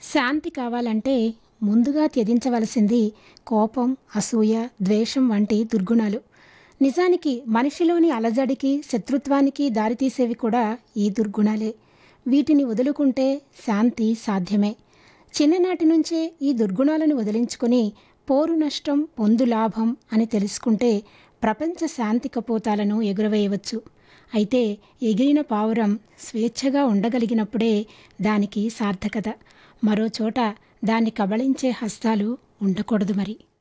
శాంతి కావాలంటే ముందుగా త్యజించవలసింది కోపం అసూయ ద్వేషం వంటి దుర్గుణాలు నిజానికి మనిషిలోని అలజడికి శత్రుత్వానికి దారితీసేవి కూడా ఈ దుర్గుణాలే వీటిని వదులుకుంటే శాంతి సాధ్యమే చిన్ననాటి నుంచే ఈ దుర్గుణాలను వదిలించుకొని పోరు నష్టం పొందు లాభం అని తెలుసుకుంటే ప్రపంచ శాంతి కపోతాలను ఎగురవేయవచ్చు అయితే ఎగిరిన పావురం స్వేచ్ఛగా ఉండగలిగినప్పుడే దానికి సార్థకత మరో చోట దాన్ని కబళించే హస్తాలు ఉండకూడదు మరి